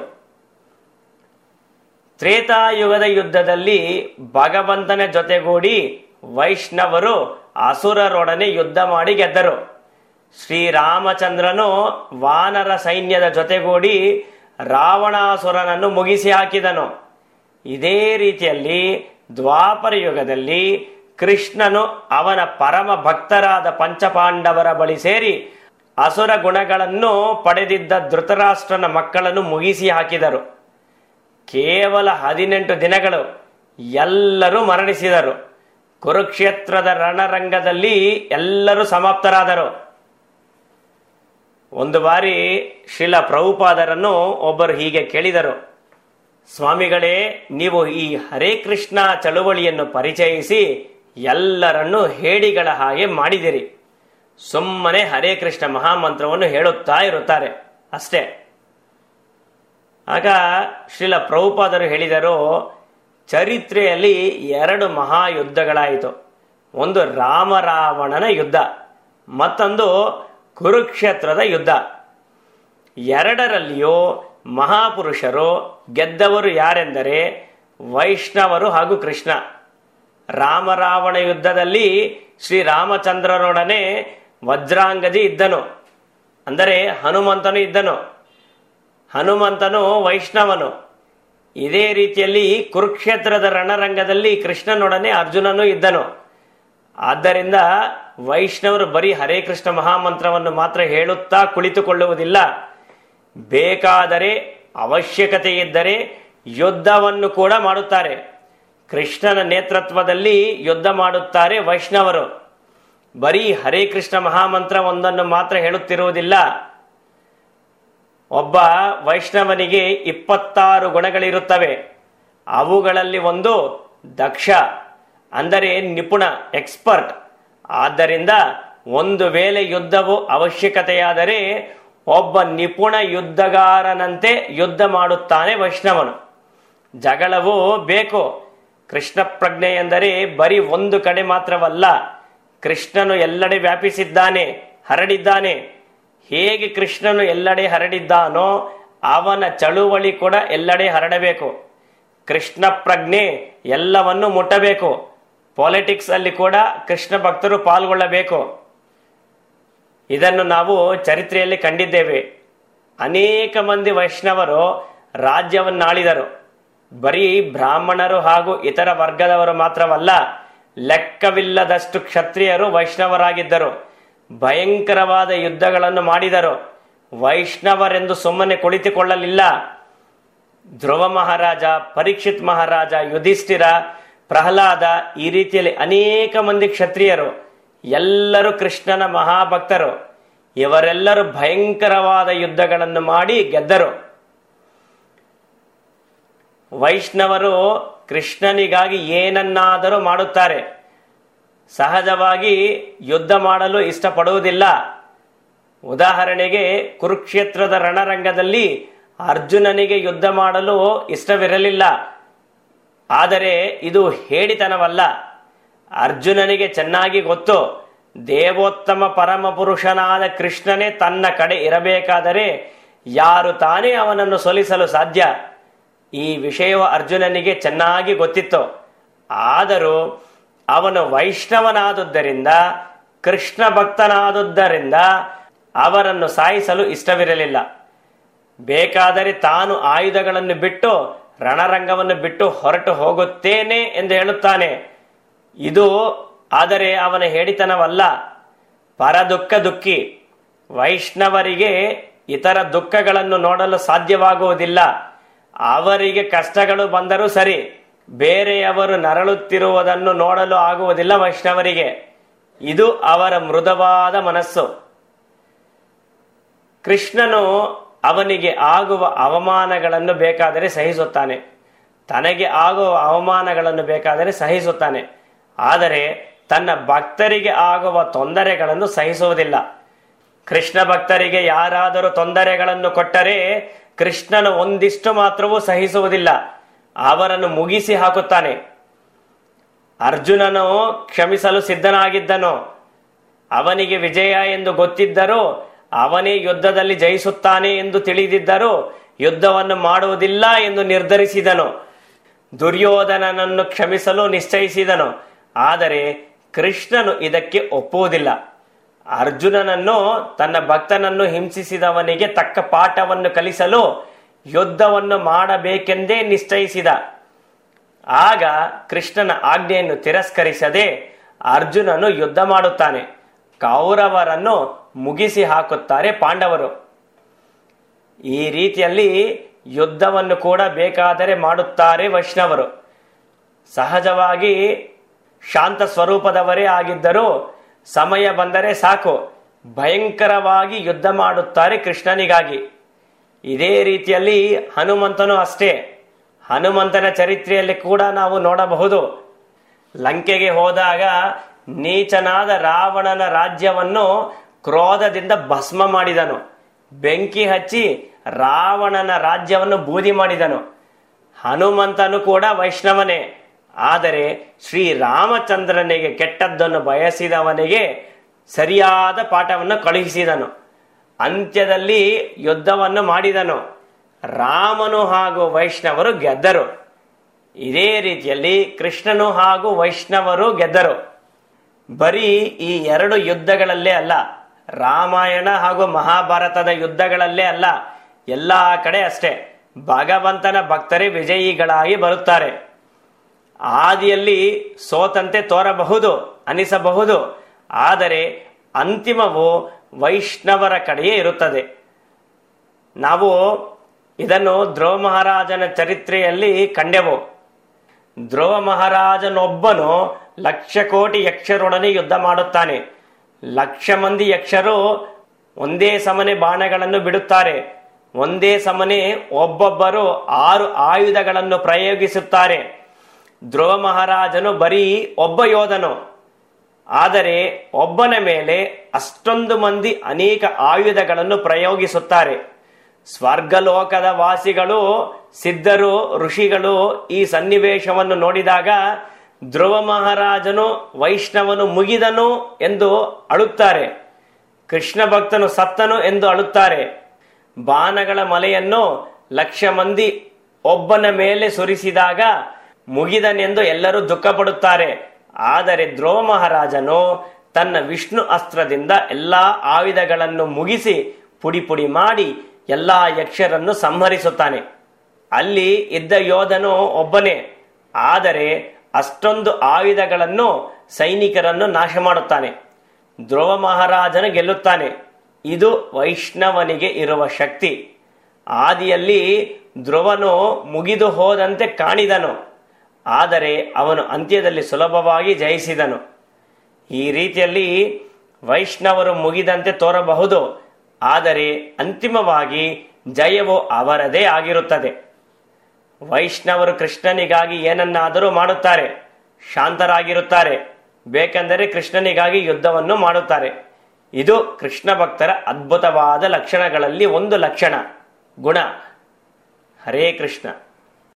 ತ್ರೇತಾಯುಗದ ಯುದ್ಧದಲ್ಲಿ ಭಗವಂತನ ಜೊತೆಗೂಡಿ ವೈಷ್ಣವರು ಅಸುರರೊಡನೆ ಯುದ್ಧ ಮಾಡಿ ಗೆದ್ದರು ಶ್ರೀರಾಮಚಂದ್ರನು ವಾನರ ಸೈನ್ಯದ ಜೊತೆಗೂಡಿ ರಾವಣಾಸುರನನ್ನು ಮುಗಿಸಿ ಹಾಕಿದನು ಇದೇ ರೀತಿಯಲ್ಲಿ ದ್ವಾಪರ ಯುಗದಲ್ಲಿ ಕೃಷ್ಣನು ಅವನ ಪರಮ ಭಕ್ತರಾದ ಪಂಚಪಾಂಡವರ ಬಳಿ ಸೇರಿ ಅಸುರ ಗುಣಗಳನ್ನು ಪಡೆದಿದ್ದ ಧೃತರಾಷ್ಟ್ರನ ಮಕ್ಕಳನ್ನು ಮುಗಿಸಿ ಹಾಕಿದರು ಕೇವಲ ಹದಿನೆಂಟು ದಿನಗಳು ಎಲ್ಲರೂ ಮರಣಿಸಿದರು ಕುರುಕ್ಷೇತ್ರದ ರಣರಂಗದಲ್ಲಿ ಎಲ್ಲರೂ ಸಮಾಪ್ತರಾದರು ಒಂದು ಬಾರಿ ಶಿಲ ಪ್ರಭುಪಾದರನ್ನು ಒಬ್ಬರು ಹೀಗೆ ಕೇಳಿದರು ಸ್ವಾಮಿಗಳೇ ನೀವು ಈ ಹರೇ ಕೃಷ್ಣ ಚಳುವಳಿಯನ್ನು ಪರಿಚಯಿಸಿ ಎಲ್ಲರನ್ನೂ ಹೇಡಿಗಳ ಹಾಗೆ ಮಾಡಿದಿರಿ ಸುಮ್ಮನೆ ಹರೇ ಕೃಷ್ಣ ಮಹಾಮಂತ್ರವನ್ನು ಹೇಳುತ್ತಾ ಇರುತ್ತಾರೆ ಅಷ್ಟೇ ಆಗ ಶ್ರೀಲ ಪ್ರಭುಪಾದರು ಹೇಳಿದರು ಚರಿತ್ರೆಯಲ್ಲಿ ಎರಡು ಮಹಾಯುದ್ಧಗಳಾಯಿತು ಒಂದು ರಾಮರಾವಣನ ಯುದ್ಧ ಮತ್ತೊಂದು ಕುರುಕ್ಷೇತ್ರದ ಯುದ್ಧ ಎರಡರಲ್ಲಿಯೂ ಮಹಾಪುರುಷರು ಗೆದ್ದವರು ಯಾರೆಂದರೆ ವೈಷ್ಣವರು ಹಾಗೂ ಕೃಷ್ಣ ರಾಮರಾವಣ ಯುದ್ಧದಲ್ಲಿ ಶ್ರೀರಾಮಚಂದ್ರನೊಡನೆ ವಜ್ರಾಂಗದಿ ಇದ್ದನು ಅಂದರೆ ಹನುಮಂತನು ಇದ್ದನು ಹನುಮಂತನು ವೈಷ್ಣವನು ಇದೇ ರೀತಿಯಲ್ಲಿ ಕುರುಕ್ಷೇತ್ರದ ರಣರಂಗದಲ್ಲಿ ಕೃಷ್ಣನೊಡನೆ ಅರ್ಜುನನು ಇದ್ದನು ಆದ್ದರಿಂದ ವೈಷ್ಣವರು ಬರೀ ಹರೇ ಕೃಷ್ಣ ಮಹಾಮಂತ್ರವನ್ನು ಮಾತ್ರ ಹೇಳುತ್ತಾ ಕುಳಿತುಕೊಳ್ಳುವುದಿಲ್ಲ ಬೇಕಾದರೆ ಅವಶ್ಯಕತೆ ಇದ್ದರೆ ಯುದ್ಧವನ್ನು ಕೂಡ ಮಾಡುತ್ತಾರೆ ಕೃಷ್ಣನ ನೇತೃತ್ವದಲ್ಲಿ ಯುದ್ಧ ಮಾಡುತ್ತಾರೆ ವೈಷ್ಣವರು ಬರೀ ಹರೇ ಕೃಷ್ಣ ಮಹಾಮಂತ್ರ ಒಂದನ್ನು ಮಾತ್ರ ಹೇಳುತ್ತಿರುವುದಿಲ್ಲ ಒಬ್ಬ ವೈಷ್ಣವನಿಗೆ ಇಪ್ಪತ್ತಾರು ಗುಣಗಳಿರುತ್ತವೆ ಅವುಗಳಲ್ಲಿ ಒಂದು ದಕ್ಷ ಅಂದರೆ ನಿಪುಣ ಎಕ್ಸ್ಪರ್ಟ್ ಆದ್ದರಿಂದ ಒಂದು ವೇಳೆ ಯುದ್ಧವು ಅವಶ್ಯಕತೆಯಾದರೆ ಒಬ್ಬ ನಿಪುಣ ಯುದ್ಧಗಾರನಂತೆ ಯುದ್ಧ ಮಾಡುತ್ತಾನೆ ವೈಷ್ಣವನು ಜಗಳವು ಬೇಕು ಕೃಷ್ಣ ಪ್ರಜ್ಞೆ ಎಂದರೆ ಬರೀ ಒಂದು ಕಡೆ ಮಾತ್ರವಲ್ಲ ಕೃಷ್ಣನು ಎಲ್ಲೆಡೆ ವ್ಯಾಪಿಸಿದ್ದಾನೆ ಹರಡಿದ್ದಾನೆ ಹೇಗೆ ಕೃಷ್ಣನು ಎಲ್ಲೆಡೆ ಹರಡಿದ್ದಾನೋ ಅವನ ಚಳುವಳಿ ಕೂಡ ಎಲ್ಲೆಡೆ ಹರಡಬೇಕು ಕೃಷ್ಣ ಪ್ರಜ್ಞೆ ಎಲ್ಲವನ್ನು ಮುಟ್ಟಬೇಕು ಪಾಲಿಟಿಕ್ಸ್ ಅಲ್ಲಿ ಕೂಡ ಕೃಷ್ಣ ಭಕ್ತರು ಪಾಲ್ಗೊಳ್ಳಬೇಕು ಇದನ್ನು ನಾವು ಚರಿತ್ರೆಯಲ್ಲಿ ಕಂಡಿದ್ದೇವೆ ಅನೇಕ ಮಂದಿ ವೈಷ್ಣವರು ರಾಜ್ಯವನ್ನಾಳಿದರು ಬರೀ ಬ್ರಾಹ್ಮಣರು ಹಾಗೂ ಇತರ ವರ್ಗದವರು ಮಾತ್ರವಲ್ಲ ಲೆಕ್ಕವಿಲ್ಲದಷ್ಟು ಕ್ಷತ್ರಿಯರು ವೈಷ್ಣವರಾಗಿದ್ದರು ಭಯಂಕರವಾದ ಯುದ್ಧಗಳನ್ನು ಮಾಡಿದರು ವೈಷ್ಣವರೆಂದು ಸುಮ್ಮನೆ ಕುಳಿತುಕೊಳ್ಳಲಿಲ್ಲ ಧ್ರುವ ಮಹಾರಾಜ ಪರೀಕ್ಷಿತ್ ಮಹಾರಾಜ ಯುಧಿಷ್ಠಿರ ಪ್ರಹ್ಲಾದ ಈ ರೀತಿಯಲ್ಲಿ ಅನೇಕ ಮಂದಿ ಕ್ಷತ್ರಿಯರು ಎಲ್ಲರೂ ಕೃಷ್ಣನ ಮಹಾಭಕ್ತರು ಇವರೆಲ್ಲರೂ ಭಯಂಕರವಾದ ಯುದ್ಧಗಳನ್ನು ಮಾಡಿ ಗೆದ್ದರು ವೈಷ್ಣವರು ಕೃಷ್ಣನಿಗಾಗಿ ಏನನ್ನಾದರೂ ಮಾಡುತ್ತಾರೆ ಸಹಜವಾಗಿ ಯುದ್ಧ ಮಾಡಲು ಇಷ್ಟಪಡುವುದಿಲ್ಲ ಉದಾಹರಣೆಗೆ ಕುರುಕ್ಷೇತ್ರದ ರಣರಂಗದಲ್ಲಿ ಅರ್ಜುನನಿಗೆ ಯುದ್ಧ ಮಾಡಲು ಇಷ್ಟವಿರಲಿಲ್ಲ ಆದರೆ ಇದು ಹೇಳಿತನವಲ್ಲ ಅರ್ಜುನನಿಗೆ ಚೆನ್ನಾಗಿ ಗೊತ್ತು ದೇವೋತ್ತಮ ಪರಮ ಪುರುಷನಾದ ಕೃಷ್ಣನೇ ತನ್ನ ಕಡೆ ಇರಬೇಕಾದರೆ ಯಾರು ತಾನೇ ಅವನನ್ನು ಸೋಲಿಸಲು ಸಾಧ್ಯ ಈ ವಿಷಯವು ಅರ್ಜುನನಿಗೆ ಚೆನ್ನಾಗಿ ಗೊತ್ತಿತ್ತು ಆದರೂ ಅವನು ವೈಷ್ಣವನಾದುದರಿಂದ ಕೃಷ್ಣ ಭಕ್ತನಾದುದರಿಂದ ಅವರನ್ನು ಸಾಯಿಸಲು ಇಷ್ಟವಿರಲಿಲ್ಲ ಬೇಕಾದರೆ ತಾನು ಆಯುಧಗಳನ್ನು ಬಿಟ್ಟು ರಣರಂಗವನ್ನು ಬಿಟ್ಟು ಹೊರಟು ಹೋಗುತ್ತೇನೆ ಎಂದು ಹೇಳುತ್ತಾನೆ ಇದು ಆದರೆ ಅವನ ಹೇಳಿತನವಲ್ಲ ಪರ ದುಃಖ ದುಃಖಿ ವೈಷ್ಣವರಿಗೆ ಇತರ ದುಃಖಗಳನ್ನು ನೋಡಲು ಸಾಧ್ಯವಾಗುವುದಿಲ್ಲ ಅವರಿಗೆ ಕಷ್ಟಗಳು ಬಂದರೂ ಸರಿ ಬೇರೆಯವರು ನರಳುತ್ತಿರುವುದನ್ನು ನೋಡಲು ಆಗುವುದಿಲ್ಲ ವೈಷ್ಣವರಿಗೆ ಇದು ಅವರ ಮೃದುವಾದ ಮನಸ್ಸು ಕೃಷ್ಣನು ಅವನಿಗೆ ಆಗುವ ಅವಮಾನಗಳನ್ನು ಬೇಕಾದರೆ ಸಹಿಸುತ್ತಾನೆ ತನಗೆ ಆಗುವ ಅವಮಾನಗಳನ್ನು ಬೇಕಾದರೆ ಸಹಿಸುತ್ತಾನೆ ಆದರೆ ತನ್ನ ಭಕ್ತರಿಗೆ ಆಗುವ ತೊಂದರೆಗಳನ್ನು ಸಹಿಸುವುದಿಲ್ಲ ಕೃಷ್ಣ ಭಕ್ತರಿಗೆ ಯಾರಾದರೂ ತೊಂದರೆಗಳನ್ನು ಕೊಟ್ಟರೆ ಕೃಷ್ಣನು ಒಂದಿಷ್ಟು ಮಾತ್ರವೂ ಸಹಿಸುವುದಿಲ್ಲ ಅವರನ್ನು ಮುಗಿಸಿ ಹಾಕುತ್ತಾನೆ ಅರ್ಜುನನು ಕ್ಷಮಿಸಲು ಸಿದ್ಧನಾಗಿದ್ದನು ಅವನಿಗೆ ವಿಜಯ ಎಂದು ಗೊತ್ತಿದ್ದರೂ ಅವನೇ ಯುದ್ಧದಲ್ಲಿ ಜಯಿಸುತ್ತಾನೆ ಎಂದು ತಿಳಿದಿದ್ದರೂ ಯುದ್ಧವನ್ನು ಮಾಡುವುದಿಲ್ಲ ಎಂದು ನಿರ್ಧರಿಸಿದನು ದುರ್ಯೋಧನನನ್ನು ಕ್ಷಮಿಸಲು ನಿಶ್ಚಯಿಸಿದನು ಆದರೆ ಕೃಷ್ಣನು ಇದಕ್ಕೆ ಒಪ್ಪುವುದಿಲ್ಲ ಅರ್ಜುನನನ್ನು ತನ್ನ ಭಕ್ತನನ್ನು ಹಿಂಸಿಸಿದವನಿಗೆ ತಕ್ಕ ಪಾಠವನ್ನು ಕಲಿಸಲು ಯುದ್ಧವನ್ನು ಮಾಡಬೇಕೆಂದೇ ನಿಶ್ಚಯಿಸಿದ ಆಗ ಕೃಷ್ಣನ ಆಜ್ಞೆಯನ್ನು ತಿರಸ್ಕರಿಸದೆ ಅರ್ಜುನನು ಯುದ್ಧ ಮಾಡುತ್ತಾನೆ ಕೌರವರನ್ನು ಮುಗಿಸಿ ಹಾಕುತ್ತಾರೆ ಪಾಂಡವರು ಈ ರೀತಿಯಲ್ಲಿ ಯುದ್ಧವನ್ನು ಕೂಡ ಬೇಕಾದರೆ ಮಾಡುತ್ತಾರೆ ವೈಷ್ಣವರು ಸಹಜವಾಗಿ ಶಾಂತ ಸ್ವರೂಪದವರೇ ಆಗಿದ್ದರೂ ಸಮಯ ಬಂದರೆ ಸಾಕು ಭಯಂಕರವಾಗಿ ಯುದ್ಧ ಮಾಡುತ್ತಾರೆ ಕೃಷ್ಣನಿಗಾಗಿ ಇದೇ ರೀತಿಯಲ್ಲಿ ಹನುಮಂತನು ಅಷ್ಟೇ ಹನುಮಂತನ ಚರಿತ್ರೆಯಲ್ಲಿ ಕೂಡ ನಾವು ನೋಡಬಹುದು ಲಂಕೆಗೆ ಹೋದಾಗ ನೀಚನಾದ ರಾವಣನ ರಾಜ್ಯವನ್ನು ಕ್ರೋಧದಿಂದ ಭಸ್ಮ ಮಾಡಿದನು ಬೆಂಕಿ ಹಚ್ಚಿ ರಾವಣನ ರಾಜ್ಯವನ್ನು ಬೂದಿ ಮಾಡಿದನು ಹನುಮಂತನು ಕೂಡ ವೈಷ್ಣವನೇ ಆದರೆ ಶ್ರೀರಾಮಚಂದ್ರನಿಗೆ ಕೆಟ್ಟದ್ದನ್ನು ಬಯಸಿದವನಿಗೆ ಸರಿಯಾದ ಪಾಠವನ್ನು ಕಳುಹಿಸಿದನು ಅಂತ್ಯದಲ್ಲಿ ಯುದ್ಧವನ್ನು ಮಾಡಿದನು ರಾಮನು ಹಾಗೂ ವೈಷ್ಣವರು ಗೆದ್ದರು ಇದೇ ರೀತಿಯಲ್ಲಿ ಕೃಷ್ಣನು ಹಾಗೂ ವೈಷ್ಣವರು ಗೆದ್ದರು ಬರೀ ಈ ಎರಡು ಯುದ್ಧಗಳಲ್ಲೇ ಅಲ್ಲ ರಾಮಾಯಣ ಹಾಗೂ ಮಹಾಭಾರತದ ಯುದ್ಧಗಳಲ್ಲೇ ಅಲ್ಲ ಎಲ್ಲಾ ಕಡೆ ಅಷ್ಟೇ ಭಗವಂತನ ಭಕ್ತರೇ ವಿಜಯಿಗಳಾಗಿ ಬರುತ್ತಾರೆ ಆದಿಯಲ್ಲಿ ಸೋತಂತೆ ತೋರಬಹುದು ಅನಿಸಬಹುದು ಆದರೆ ಅಂತಿಮವು ವೈಷ್ಣವರ ಕಡೆಯೇ ಇರುತ್ತದೆ ನಾವು ಇದನ್ನು ಧ್ರುವ ಮಹಾರಾಜನ ಚರಿತ್ರೆಯಲ್ಲಿ ಕಂಡೆವು ಧ್ರುವ ಮಹಾರಾಜನೊಬ್ಬನು ಲಕ್ಷ ಕೋಟಿ ಯಕ್ಷರೊಡನೆ ಯುದ್ಧ ಮಾಡುತ್ತಾನೆ ಲಕ್ಷ ಮಂದಿ ಯಕ್ಷರು ಒಂದೇ ಸಮನೆ ಬಾಣಗಳನ್ನು ಬಿಡುತ್ತಾರೆ ಒಂದೇ ಸಮನೆ ಒಬ್ಬೊಬ್ಬರು ಆರು ಆಯುಧಗಳನ್ನು ಪ್ರಯೋಗಿಸುತ್ತಾರೆ ಧ್ರುವ ಮಹಾರಾಜನು ಬರೀ ಒಬ್ಬ ಯೋಧನು ಆದರೆ ಒಬ್ಬನ ಮೇಲೆ ಅಷ್ಟೊಂದು ಮಂದಿ ಅನೇಕ ಆಯುಧಗಳನ್ನು ಪ್ರಯೋಗಿಸುತ್ತಾರೆ ಸ್ವರ್ಗಲೋಕದ ವಾಸಿಗಳು ಸಿದ್ಧರು ಋಷಿಗಳು ಈ ಸನ್ನಿವೇಶವನ್ನು ನೋಡಿದಾಗ ಧ್ರುವ ಮಹಾರಾಜನು ವೈಷ್ಣವನು ಮುಗಿದನು ಎಂದು ಅಳುತ್ತಾರೆ ಕೃಷ್ಣ ಭಕ್ತನು ಸತ್ತನು ಎಂದು ಅಳುತ್ತಾರೆ ಬಾಣಗಳ ಮಲೆಯನ್ನು ಲಕ್ಷ ಮಂದಿ ಒಬ್ಬನ ಮೇಲೆ ಸುರಿಸಿದಾಗ ಮುಗಿದನೆಂದು ಎಲ್ಲರೂ ದುಃಖ ಪಡುತ್ತಾರೆ ಆದರೆ ಧ್ರುವ ಮಹಾರಾಜನು ತನ್ನ ವಿಷ್ಣು ಅಸ್ತ್ರದಿಂದ ಎಲ್ಲಾ ಆಯುಧಗಳನ್ನು ಮುಗಿಸಿ ಪುಡಿ ಪುಡಿ ಮಾಡಿ ಎಲ್ಲಾ ಯಕ್ಷರನ್ನು ಸಂಹರಿಸುತ್ತಾನೆ ಅಲ್ಲಿ ಇದ್ದ ಯೋಧನು ಒಬ್ಬನೇ ಆದರೆ ಅಷ್ಟೊಂದು ಆಯುಧಗಳನ್ನು ಸೈನಿಕರನ್ನು ನಾಶ ಮಾಡುತ್ತಾನೆ ಧ್ರುವ ಮಹಾರಾಜನು ಗೆಲ್ಲುತ್ತಾನೆ ಇದು ವೈಷ್ಣವನಿಗೆ ಇರುವ ಶಕ್ತಿ ಆದಿಯಲ್ಲಿ ಧ್ರುವನು ಮುಗಿದು ಹೋದಂತೆ ಕಾಣಿದನು ಆದರೆ ಅವನು ಅಂತ್ಯದಲ್ಲಿ ಸುಲಭವಾಗಿ ಜಯಿಸಿದನು ಈ ರೀತಿಯಲ್ಲಿ ವೈಷ್ಣವರು ಮುಗಿದಂತೆ ತೋರಬಹುದು ಆದರೆ ಅಂತಿಮವಾಗಿ ಜಯವು ಅವರದೇ ಆಗಿರುತ್ತದೆ ವೈಷ್ಣವರು ಕೃಷ್ಣನಿಗಾಗಿ ಏನನ್ನಾದರೂ ಮಾಡುತ್ತಾರೆ ಶಾಂತರಾಗಿರುತ್ತಾರೆ ಬೇಕೆಂದರೆ ಕೃಷ್ಣನಿಗಾಗಿ ಯುದ್ಧವನ್ನು ಮಾಡುತ್ತಾರೆ ಇದು ಕೃಷ್ಣ ಭಕ್ತರ ಅದ್ಭುತವಾದ ಲಕ್ಷಣಗಳಲ್ಲಿ ಒಂದು ಲಕ್ಷಣ ಗುಣ ಹರೇ ಕೃಷ್ಣ